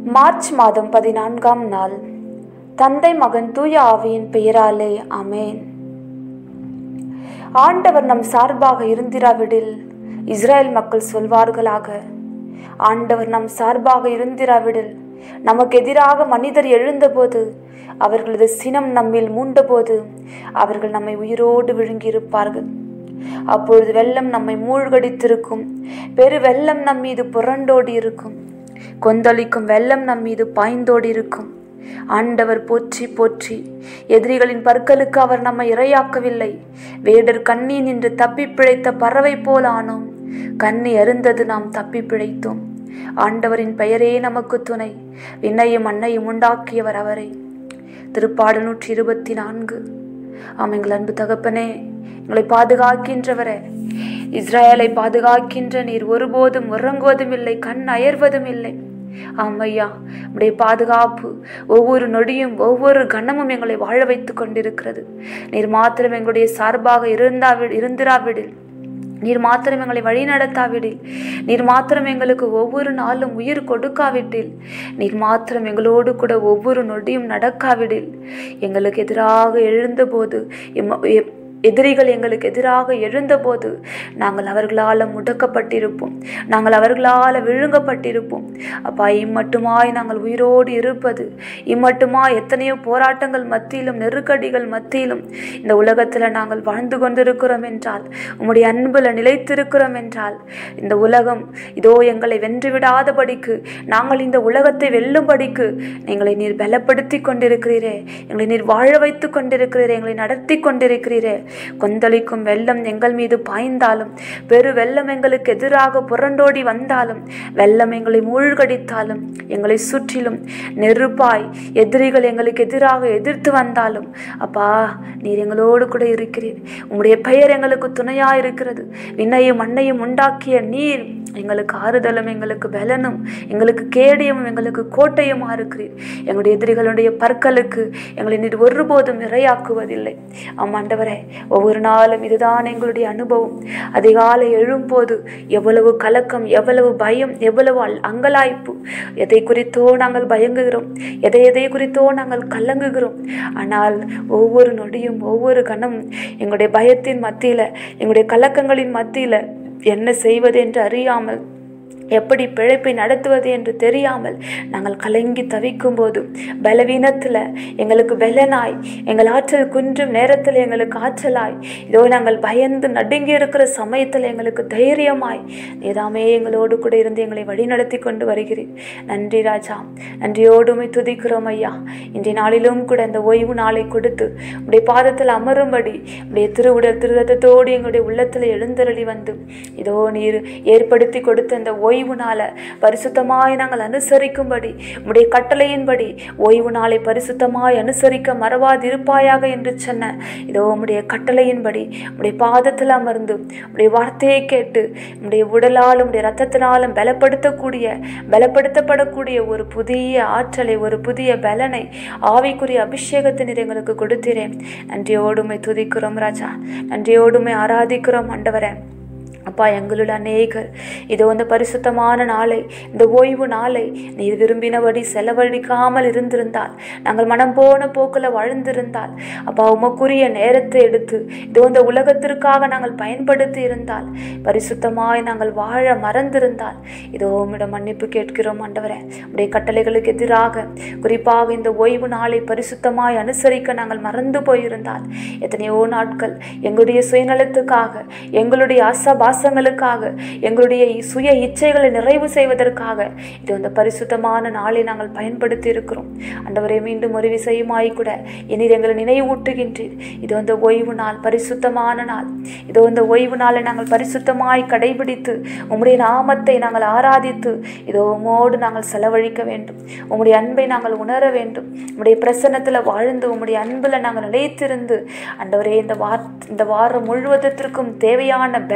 March மாதம் பதினான்காம் நாள் தந்தை மகன் தூய ஆவியின் பெயராலே அமேன் ஆண்டவர் நம் சார்பாக இருந்திராவிடில் இஸ்ரேல் மக்கள் சொல்வார்களாக ஆண்டவர் நம் சார்பாக இருந்திராவிடில் நமக்கு எதிராக மனிதர் எழுந்தபோது அவர்களது சினம் நம்மில் மூண்டபோது அவர்கள் நம்மை உயிரோடு விழுங்கியிருப்பார்கள் அப்பொழுது வெள்ளம் நம்மை மூழ்கடித்திருக்கும் பெரு வெள்ளம் நம் மீது புரண்டோடி இருக்கும் கொந்தளிக்கும் வெள்ளம் நம் மீது பாய்ந்தோடி இருக்கும் ஆண்டவர் போற்றி போற்றி எதிரிகளின் பற்களுக்கு அவர் நம்மை இரையாக்கவில்லை வேடர் கண்ணி நின்று தப்பி பிழைத்த பறவை போல் ஆனோம் கண்ணி அருந்தது நாம் தப்பி பிழைத்தோம் ஆண்டவரின் பெயரே நமக்கு துணை விண்ணையும் மண்ணையும் உண்டாக்கியவர் அவரை திருப்பாடு நூற்றி இருபத்தி நான்கு ஆம் எங்கள் அன்பு தகப்பனே எங்களை பாதுகாக்கின்றவரே இஸ்ரேலை பாதுகாக்கின்ற நீர் ஒருபோதும் உறங்குவதும் இல்லை கண் அயர்வதும் இல்லை ஆமையா உடைய பாதுகாப்பு ஒவ்வொரு நொடியும் ஒவ்வொரு கணமும் எங்களை வாழ வைத்து கொண்டிருக்கிறது நீர் மாத்திரம் எங்களுடைய சார்பாக இருந்தாவி இருந்திராவிடில் நீர் மாத்திரம் எங்களை வழி நடத்தாவிடில் நீர் மாத்திரம் எங்களுக்கு ஒவ்வொரு நாளும் உயிர் கொடுக்காவிட்டில் நீர் மாத்திரம் எங்களோடு கூட ஒவ்வொரு நொடியும் நடக்காவிடில் எங்களுக்கு எதிராக எழுந்தபோது எம்ம- எ- எதிரிகள் எங்களுக்கு எதிராக எழுந்தபோது நாங்கள் அவர்களால் முடக்கப்பட்டிருப்போம் நாங்கள் அவர்களால் விழுங்கப்பட்டிருப்போம் அப்பா இம்மட்டுமாய் நாங்கள் உயிரோடு இருப்பது இம்மட்டுமாய் எத்தனையோ போராட்டங்கள் மத்தியிலும் நெருக்கடிகள் மத்தியிலும் இந்த உலகத்தில் நாங்கள் வாழ்ந்து கொண்டிருக்கிறோம் என்றால் உம்முடைய அன்புல நிலைத்திருக்கிறோம் என்றால் இந்த உலகம் இதோ எங்களை வென்று விடாதபடிக்கு நாங்கள் இந்த உலகத்தை வெல்லும்படிக்கு எங்களை நீர் பலப்படுத்தி கொண்டிருக்கிறீரே எங்களை நீர் வாழ வைத்து கொண்டிருக்கிறீரே எங்களை நடத்தி கொண்டிருக்கிறீரே கொந்தளிக்கும் வெள்ளம் எங்கள் மீது பாய்ந்தாலும் பெரு வெள்ளம் எங்களுக்கு எதிராக புரண்டோடி வந்தாலும் வெள்ளம் எங்களை மூழ்கடித்தாலும் எங்களை சுற்றிலும் நெருப்பாய் எதிரிகள் எங்களுக்கு எதிராக எதிர்த்து வந்தாலும் அப்பா நீர் எங்களோடு கூட இருக்கிறீர் உம்முடைய பெயர் எங்களுக்கு துணையா இருக்கிறது விண்ணையும் மண்ணையும் உண்டாக்கிய நீர் எங்களுக்கு ஆறுதலும் எங்களுக்கு பலனும் எங்களுக்கு கேடியமும் எங்களுக்கு கோட்டையுமா இருக்கிறீர் எங்களுடைய எதிரிகளுடைய பற்களுக்கு எங்களை நீர் ஒருபோதும் இரையாக்குவதில்லை ஆமாண்டவரே ஒவ்வொரு நாளும் இதுதான் எங்களுடைய அனுபவம் அதிகாலை எழும்போது எவ்வளவு கலக்கம் எவ்வளவு பயம் எவ்வளவு அல்- அங்கலாய்ப்பு எதை குறித்தோ நாங்கள் பயங்குகிறோம் எதை எதை குறித்தோ நாங்கள் கலங்குகிறோம் ஆனால் ஒவ்வொரு நொடியும் ஒவ்வொரு கணமும் எங்களுடைய பயத்தின் மத்தியில எங்களுடைய கலக்கங்களின் மத்தியில என்ன செய்வது என்று அறியாமல் எப்படி பிழைப்பை நடத்துவது என்று தெரியாமல் நாங்கள் கலங்கி தவிக்கும் போது பலவீனத்தில் எங்களுக்கு பலனாய் எங்கள் ஆற்றல் குன்றும் நேரத்தில் எங்களுக்கு ஆற்றலாய் இதோ நாங்கள் பயந்து நடுங்கி இருக்கிற சமயத்தில் எங்களுக்கு தைரியமாய் ஏதாமே எங்களோடு கூட இருந்து எங்களை வழிநடத்தி கொண்டு வருகிறீர் நன்றி ராஜா நன்றியோடுமை துதிக்கிறோம் ஐயா இன்றைய நாளிலும் கூட இந்த ஓய்வு நாளை கொடுத்து உடைய பாதத்தில் அமரும்படி உடைய திருவுடல் திருரத்தத்தோடு எங்களுடைய உள்ளத்தில் எழுந்தருளி வந்து இதோ நீர் ஏற்படுத்தி கொடுத்த இந்த ஓய்வு நாளை பரிசுத்தமாய் நாங்கள் அனுசரிக்கும்படி உடைய கட்டளையின்படி ஓய்வு நாளை பரிசுத்தமாய் அனுசரிக்க மறவாதிருப்பாயாக என்று சொன்ன இதோ உம்முடைய கட்டளையின்படி உடைய பாதத்தில் அமர்ந்து உடைய வார்த்தையை கேட்டு உடைய உடலாலும் உடைய ரத்தத்தினாலும் பலப்படுத்தக்கூடிய பலப்படுத்தப்படக்கூடிய ஒரு புதிய ஆற்றலை ஒரு புதிய பலனை ஆவிக்குரிய அபிஷேகத்தை நீர் எங்களுக்கு கொடுத்திரேன் நன்றியோடுமை துதிக்கிறோம் ராஜா நன்றியோடுமை ஆராதிக்கிறோம் ஆண்டவரே அப்பா எங்களுள்ள அநேகர் இதோ இந்த பரிசுத்தமான நாளை இந்த ஓய்வு நாளை நீர் விரும்பினபடி செலவழிக்காமல் இருந்திருந்தால் நாங்கள் மனம் போன போக்கில் வாழ்ந்திருந்தால் அப்பா உமக்குரிய நேரத்தை எடுத்து இதோ இந்த உலகத்திற்காக நாங்கள் பயன்படுத்தி இருந்தால் பரிசுத்தமாய் நாங்கள் வாழ மறந்திருந்தால் இதோ உம்மிடம் மன்னிப்பு கேட்கிறோம் ஆண்டவரே உடைய கட்டளைகளுக்கு எதிராக குறிப்பாக இந்த ஓய்வு நாளை பரிசுத்தமாய் அனுசரிக்க நாங்கள் மறந்து போயிருந்தால் எத்தனையோ நாட்கள் எங்களுடைய சுயநலத்துக்காக எங்களுடைய ஆசபாசங்களுக்காக எங்களுடைய சுய இச்சைகளை நிறைவு செய்வதற்காக இது இந்த பரிசுத்தமான நாளை நாங்கள் பயன்படுத்தி இருக்கிறோம் ஆண்டவரே மீண்டும் ஒரு விசையுமாய் கூட இனி எங்களை நினைவூட்டுகின்றீர் இது வந்து ஓய்வு நாள் பரிசுத்தமான நாள் இதோ இந்த ஓய்வு நாளை நாங்கள் பரிசுத்தமாய் கடைபிடித்து உம்முடைய நாமத்தை நாங்கள் ஆராதித்து இதோ உமோடு நாங்கள் செலவழிக்க வேண்டும் உம்முடைய அன்பை நாங்கள் உணர வேண்டும் உம்முடைய பிரசன்னத்தில் வாழ்ந்து உம்முடைய அன்பில் நாங்கள் நிலைத்திருந்து ஆண்டவரே இந்த வார் இந்த வாரம் முழுவதற்கும் தேவையான பலனை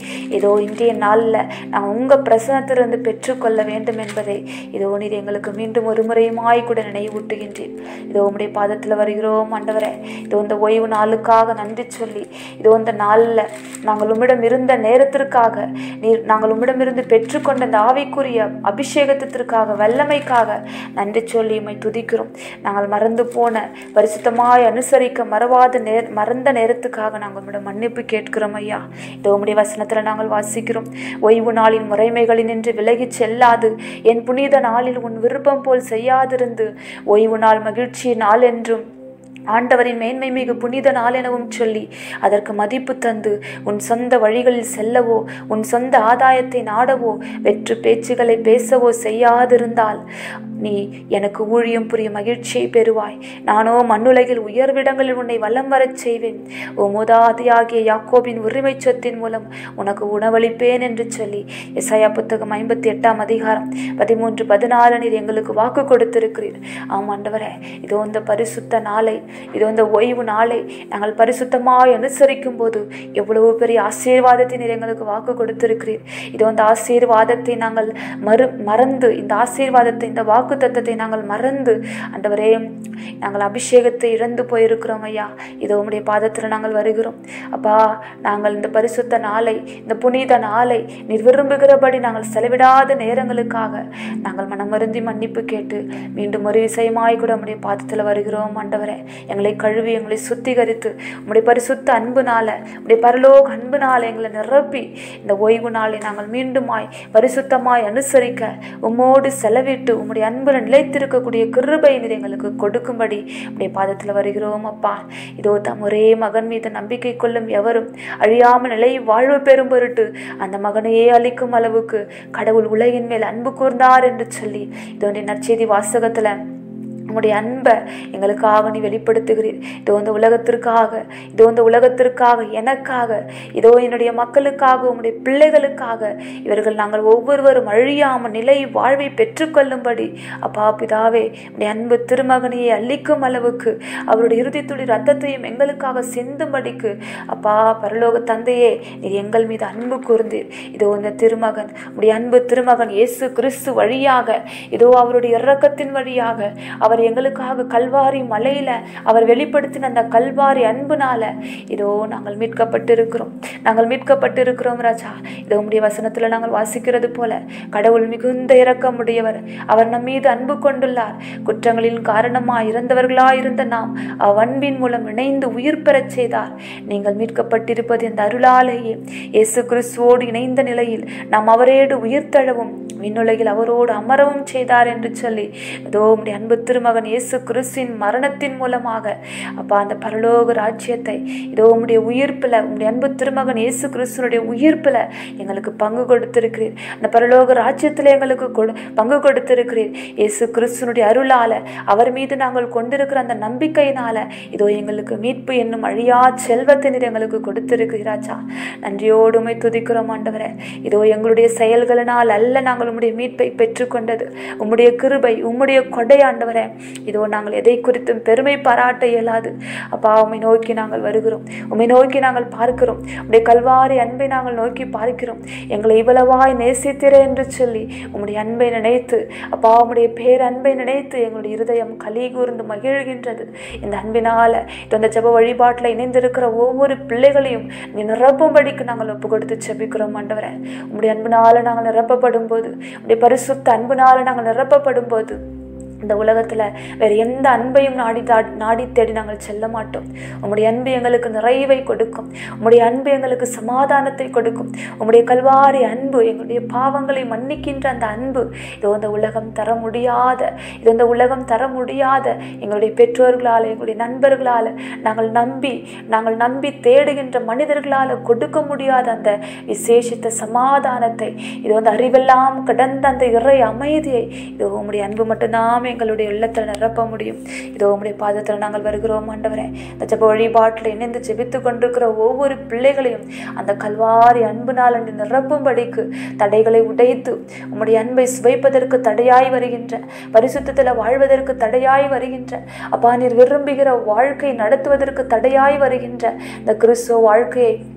இதோ இன்றைய நாளில் நாங்கள் உங்கள் பிரசனத்திலிருந்து பெற்றுக்கொள்ள வேண்டும் என்பதை இதோ நீர் எங்களுக்கு மீண்டும் ஒரு முறையுமாய் கூட நினைவூட்டுகின்றேன் இதோ உம்முடைய பாதத்தில் வருகிறோம் ஆண்டவரே இதோ இந்த ஓய்வு நாளுக்காக நன்றி சொல்லி இதோ இந்த நாளில் நாங்கள் உம்மிடம் இருந்த நேரத்திற்காக நீர் நாங்கள் உம்மிடம் இருந்து பெற்றுக்கொண்ட இந்த ஆவிக்குரிய அபிஷேகத்திற்காக வல்லமைக்காக நன்றி சொல்லி உம்மை துதிக்கிறோம் நாங்கள் மறந்து போன பரிசுத்தமாய் அனுசரிக்க மறவாத நேர் மறந்த நேரத்துக்காக நாங்கள் உம்மிடம் மன்னிப்பு கேட்கிறோம் ஐயா இதோ உம்முடைய வசனத்தில் நாங்கள் வாசிக்கிறோம் ஓய்வு நாளின் முறைமைகளில் நின்று விலகிச் செல்லாது என் புனித நாளில் உன் விருப்பம் போல் செய்யாதிருந்து ஓய்வு நாள் மகிழ்ச்சி நாள் என்றும் ஆண்டவரின் மேன்மை மிகு புனித நாள் எனவும் சொல்லி அதற்கு மதிப்பு தந்து உன் சொந்த வழிகளில் செல்லவோ உன் சொந்த ஆதாயத்தை நாடவோ வெற்று பேச்சுகளை பேசவோ செய்யாதிருந்தால் நீ எனக்கு ஊழியம் புரிய மகிழ்ச்சியை பெறுவாய் நானோ மண்ணுலகில் உயர்விடங்களில் உன்னை வலம் வரச் செய்வேன் உமுதாதியாகிய யாக்கோபின் உரிமை சொத்தின் மூலம் உனக்கு உணவளிப்பேன் என்று சொல்லி எஸ்ஐயா புத்தகம் ஐம்பத்தி எட்டாம் அதிகாரம் பதிமூன்று பதினாறு நீர் எங்களுக்கு வாக்கு கொடுத்திருக்கிறீர் ஆம் ஆண்டவரே இதோ இந்த பரிசுத்த நாளை இதோ இந்த ஓய்வு நாளை நாங்கள் பரிசுத்தமாய் அனுசரிக்கும் போது எவ்வளவு பெரிய ஆசீர்வாதத்தை நீர் எங்களுக்கு வாக்கு கொடுத்திருக்கிறீர் இதோ இந்த ஆசீர்வாதத்தை நாங்கள் மறு மறந்து இந்த ஆசீர்வாதத்தை இந்த வாக்கு தத்தத்தை நாங்கள் மறந்து ஆண்டவரே நாங்கள் அபிஷேகத்தை இழந்து போயிருக்கிறோம் ஐயா இதோ உம்முடைய பாதத்தில் நாங்கள் வருகிறோம் அப்பா நாங்கள் இந்த பரிசுத்த நாளை இந்த புனித நாளை நீர் விரும்புகிறபடி நாங்கள் செலவிடாத நேரங்களுக்காக நாங்கள் மனமருந்தி மன்னிப்பு கேட்டு மீண்டும் ஒரு விஷயமாய் கூட உம்முடைய பாதத்தில் வருகிறோம் ஆண்டவரே எங்களை கழுவி எங்களை சுத்திகரித்து உம்முடைய பரிசுத்த அன்புனால உம்முடைய பரலோக அன்புனால எங்களை நிரப்பி இந்த ஓய்வு நாளை நாங்கள் மீண்டுமாய் பரிசுத்தமாய் அனுசரிக்க உம்மோடு செலவிட்டு உம்முடைய அன்புல நிலைத்திருக்கக்கூடிய கிருபை நீர் எங்களுக்கு கொடுக்கும்படி உடைய பாதத்தில் வருகிறோம் அப்பா இதோ தம் ஒரே மகன் மீது நம்பிக்கை கொள்ளும் எவரும் அழியாமல் நிலை வாழ்வு பெறும் பொருட்டு அந்த மகனையே அளிக்கும் அளவுக்கு கடவுள் உலகின் மேல் அன்பு கூர்ந்தார் என்று சொல்லி இதோ இந்த நற்செய்தி வாசகத்துல உம்முடைய அன்பை எங்களுக்காக நீ வெளிப்படுத்துகிறீர் இதோ இந்த உலகத்திற்காக இதோ இந்த உலகத்திற்காக எனக்காக இதோ என்னுடைய மக்களுக்காக உம்முடைய பிள்ளைகளுக்காக இவர்கள் நாங்கள் ஒவ்வொருவரும் அழியாமல் நிலை வாழ்வை பெற்றுக்கொள்ளும்படி அப்பா பிதாவே உடைய அன்பு திருமகனையை அள்ளிக்கும் அளவுக்கு அவருடைய இறுதித்துளி ரத்தத்தையும் எங்களுக்காக சிந்தும்படிக்கு அப்பா பரலோக தந்தையே நீர் எங்கள் மீது அன்பு கூர்ந்தீர் இதோ இந்த திருமகன் உடைய அன்பு திருமகன் இயேசு கிறிஸ்து வழியாக இதோ அவருடைய இரக்கத்தின் வழியாக அவர் எங்களுக்காக கல்வாரி மலையில அவர் வெளிப்படுத்தின அந்த கல்வாரி அன்புனால இதோ நாங்கள் மீட்கப்பட்டிருக்கிறோம் நாங்கள் மீட்கப்பட்டிருக்கிறோம் ராஜா இதோ உம்முடைய வசனத்துல நாங்கள் வாசிக்கிறது போல கடவுள் மிகுந்த இரக்கமுடையவர் அவர் நம் மீது அன்பு கொண்டுள்ளார் குற்றங்களின் காரணமாய் இறந்தவர்களாய் இருந்த நாம் அவ்வன்பின் மூலம் இணைந்து உயிர் பெறச் செய்தார் நீங்கள் மீட்கப்பட்டிருப்பது இந்த அருளாலேயே இயேசு கிறிஸ்துவோடு இணைந்த நிலையில் நாம் அவரோடு உயிர் தழவும் விண்ணுலகில் அவரோடு அமரவும் செய்தார் என்று சொல்லி இதோ உம்முடைய அன்பு திருமகன் இயேசு கிறிஸ்துவின் மரணத்தின் மூலமாக அப்பா அந்த பரலோக ராஜ்யத்தை இதோ உம்முடைய உயிர்ப்பில் உம்முடைய அன்பு திருமகன் இயேசு கிறிஸ்துவனுடைய உயிர்ப்பில் எங்களுக்கு பங்கு கொடுத்திருக்கிறீர் அந்த பரலோக ராஜ்யத்தில் எங்களுக்கு கொடு பங்கு கொடுத்திருக்கிறீர் இயேசு கிறிஸ்துவனுடைய அருளால அவர் மீது நாங்கள் கொண்டிருக்கிற அந்த நம்பிக்கையினால இதோ எங்களுக்கு மீட்பு என்னும் அழியா செல்வத்தை நீர் எங்களுக்கு கொடுத்திருக்கிறாச்சா நன்றியோடுமை துதிக்கிறோம் ஆண்டவரே இதோ எங்களுடைய செயல்களினால் அல்ல நாங்கள் உம்முடைய மீட்பை பெற்றுக்கொண்டது உம்முடைய கிருபை உம்முடைய கொடை ஆண்டவரே இதோ நாங்கள் எதை குறித்தும் பெருமை பாராட்ட இயலாது அப்பா உம்மை நோக்கி நாங்கள் வருகிறோம் உம்மை நோக்கி நாங்கள் பார்க்கிறோம் உம்முடைய கல்வாரி அன்பை நாங்கள் நோக்கி பார்க்கிறோம் எங்களை இவ்வளவாய் நேசித்திரே என்று சொல்லி உம்முடைய அன்பை நினைத்து அப்பா உம்முடைய பேரன்பை நினைத்து எங்களுடைய இருதயம் களி கூர்ந்து மகிழ்கின்றது இந்த அன்பினால இந்த ஜெப வழிபாட்டில் இணைந்திருக்கிற ஒவ்வொரு பிள்ளைகளையும் நீ நிரப்பும்படிக்கு நாங்கள் ஒப்பு கொடுத்து ஜெபிக்கிறோம் ஆண்டவரே உம்முடைய அன்பினால நாங்கள் நிரப்பப்படும் போது உம்முடைய பரிசுத்த அன்பினால நாங்கள் நிரப்பப்படும் போது இந்த உலகத்தில் வேறு எந்த அன்பையும் நாடி தா நாடி தேடி நாங்கள் செல்ல மாட்டோம் உம்முடைய அன்பு எங்களுக்கு நிறைவை கொடுக்கும் உம்முடைய அன்பு எங்களுக்கு சமாதானத்தை கொடுக்கும் உம்முடைய கல்வாரி அன்பு எங்களுடைய பாவங்களை மன்னிக்கின்ற அந்த அன்பு இது இந்த உலகம் தர முடியாத இது இந்த உலகம் தர முடியாத எங்களுடைய பெற்றோர்களால் எங்களுடைய நண்பர்களால் நாங்கள் நம்பி நாங்கள் நம்பி தேடுகின்ற மனிதர்களால் கொடுக்க முடியாத அந்த விசேஷித்த சமாதானத்தை இது வந்து அறிவெல்லாம் கடந்த அந்த இறை அமைதியை இது உம்முடைய அன்பு மட்டும்தான் எங்களுடைய உள்ளத்தில் நிரப்ப முடியும் இதோ உம்முடைய பாதத்தில் நாங்கள் வருகிறோம் ஆண்டவரே இந்த ஜெப வழிபாட்டில் இணைந்து ஜெபித்து கொண்டிருக்கிற ஒவ்வொரு பிள்ளைகளையும் அந்த கல்வாரி அன்புனால் நீ நிரப்பும்படிக்கு தடைகளை உடைத்து உம்முடைய அன்பை சுவைப்பதற்கு தடையாய் வருகின்ற பரிசுத்தத்தில் வாழ்வதற்கு தடையாய் வருகின்ற அப்பா நீர் விரும்புகிற வாழ்க்கை நடத்துவதற்கு தடையாய் வருகின்ற இந்த கிறிஸ்துவ வாழ்க்கையை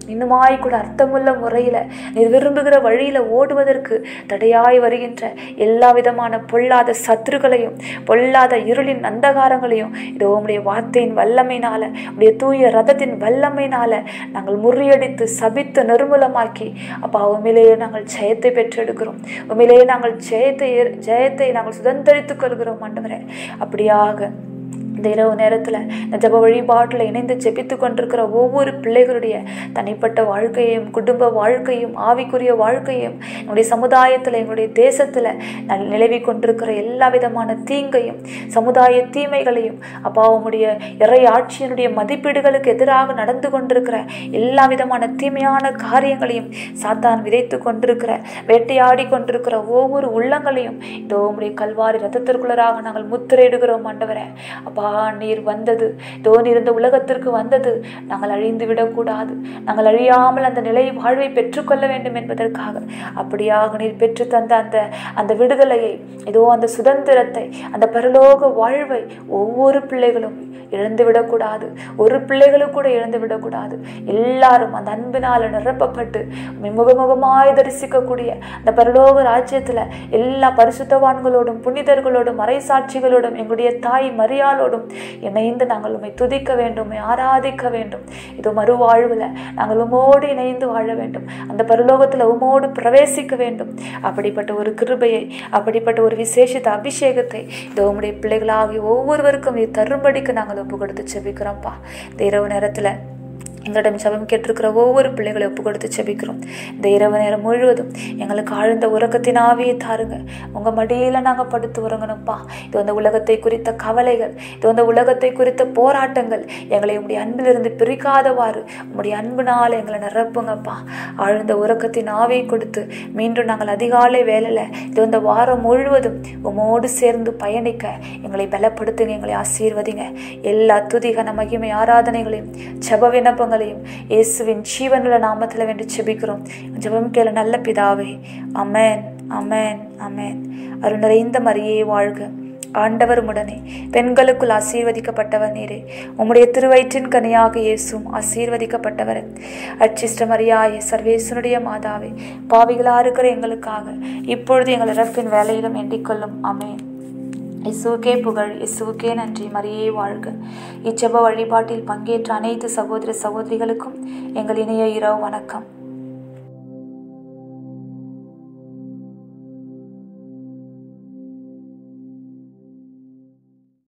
இன்னுமாய் கூட அர்த்தமுள்ள முறையில் நீர் விரும்புகிற வழியில் ஓடுவதற்கு தடையாய் வருகின்ற எல்லா விதமான பொல்லாத சத்துருக்களையும் பொல்லாத இருளின் அந்தகாரங்களையும் இதோ உம்முடைய வார்த்தையின் வல்லமையினால உடைய தூய ரதத்தின் வல்லமையினால நாங்கள் முறியடித்து சபித்து நிர்மூலமாக்கி அப்பா உண்மையிலேயே நாங்கள் ஜெயத்தை பெற்றெடுக்கிறோம் உண்மையிலேயே நாங்கள் ஜெயத்தை ஏற்- ஜெயத்தை நாங்கள் சுதந்திரித்துக் கொள்கிறோம் ஆண்டவரே அப்படியாக இந்த இரவு நேரத்தில் இந்த ஜப வழிபாட்டில் இணைந்து ஜெபித்து கொண்டிருக்கிற ஒவ்வொரு பிள்ளைகளுடைய தனிப்பட்ட வாழ்க்கையையும் குடும்ப வாழ்க்கையும் ஆவிக்குரிய வாழ்க்கையும் எங்களுடைய சமுதாயத்தில் எங்களுடைய தேசத்தில் நல் நிலவி கொண்டிருக்கிற எல்லா விதமான தீங்கையும் சமுதாய தீமைகளையும் அப்பா உம்முடைய இறை ஆட்சியினுடைய மதிப்பீடுகளுக்கு எதிராக நடந்து கொண்டிருக்கிற எல்லா விதமான தீமையான காரியங்களையும் சாத்தான் விதைத்து கொண்டிருக்கிற வேட்டையாடி கொண்டிருக்கிற ஒவ்வொரு உள்ளங்களையும் இதோ உம்முடைய கல்வாரி ரத்தத்திற்குள்ளராக நாங்கள் முத்திரையிடுகிறோம் ஆண்டவரே அப்பா நீர் வந்தது இதோ நீர் இந்த உலகத்திற்கு வந்தது நாங்கள் அழிந்து விடக்கூடாது நாங்கள் அழியாமல் அந்த நிலை வாழ்வை பெற்றுக்கொள்ள வேண்டும் என்பதற்காக அப்படியாக நீர் பெற்று தந்த அந்த அந்த விடுதலையை இதோ அந்த சுதந்திரத்தை அந்த பரலோக வாழ்வை ஒவ்வொரு பிள்ளைகளும் இழந்து விடக்கூடாது ஒரு பிள்ளைகளும் கூட இழந்து விடக்கூடாது எல்லாரும் அந்த அன்பினால் நிரப்பப்பட்டு உம்மை முகமுகமாய் தரிசிக்கக்கூடிய அந்த பரலோக ராஜ்யத்துல எல்லா பரிசுத்தவான்களோடும் புனிதர்களோடும் மறைசாட்சிகளோடும் எங்களுடைய தாய் மரியாளோடும் இணைந்து நாங்கள் உம்மை துதிக்க வேண்டும் உம்மை ஆராதிக்க வேண்டும் இது மறுவாழ்வுல நாங்கள் உமோடு இணைந்து வாழ வேண்டும் அந்த பரலோகத்துல உமோடு பிரவேசிக்க வேண்டும் அப்படிப்பட்ட ஒரு கிருபையை அப்படிப்பட்ட ஒரு விசேஷித்த அபிஷேகத்தை இதோ உம்முடைய பிள்ளைகளாகி ஒவ்வொருவருக்கும் இது தரும்படிக்கு நாங்கள் ஒப்பு கொடுத்து செபிக்கிறோம்ப்பா இந்த இரவு நேரத்துல எங்களிடம் ஜெபம் கேட்டிருக்கிற ஒவ்வொரு பிள்ளைகளை ஒப்பு கொடுத்து செபிக்கிறோம் இந்த இரவு நேரம் முழுவதும் எங்களுக்கு ஆழ்ந்த உறக்கத்தின் ஆவியை தாருங்க உங்கள் மடியில் நாங்கள் படுத்து உறங்கணும்ப்பா இது வந்து உலகத்தை குறித்த கவலைகள் இது வந்து உலகத்தை குறித்த போராட்டங்கள் எங்களை உங்களுடைய அன்பிலிருந்து பிரிக்காதவாறு உங்களுடைய அன்பினால் எங்களை நிரப்புங்கப்பா ஆழ்ந்த உறக்கத்தின் ஆவியை கொடுத்து மீண்டும் நாங்கள் அதிகாலை வேலையில் இது வந்து வாரம் முழுவதும் உமோடு சேர்ந்து பயணிக்க எங்களை பலப்படுத்துங்க எங்களை ஆசீர்வதிங்க எல்லா துதிகன மகிமை ஆராதனைகளையும் ஜெப விண்ணப்பங்களையும் இயேசுவின் ஜீவனுள்ள நாமத்தில் வேண்டி செபிக்கிறோம் ஜெபம் கேள நல்ல பிதாவே அமேன் அமேன் அமேன் அருள் நிறைந்த மரியே வாழ்க ஆண்டவர் உடனே பெண்களுக்குள் ஆசீர்வதிக்கப்பட்டவர் நீரே உம்முடைய திருவயிற்றின் கனியாக இயேசும் ஆசீர்வதிக்கப்பட்டவர் அச்சிஷ்ட மரியாயே சர்வேசனுடைய மாதாவே பாவிகளா இருக்கிற எங்களுக்காக இப்பொழுது எங்கள் இறப்பின் வேலையிலும் எண்ணிக்கொள்ளும் அமேன் இசுவுக்கே புகழ் இசுவுக்கே நன்றி மரியே வாழ்க இச்செப வழிபாட்டில் பங்கேற்ற அனைத்து சகோதர சகோதரிகளுக்கும் எங்கள் இணைய இரவு வணக்கம்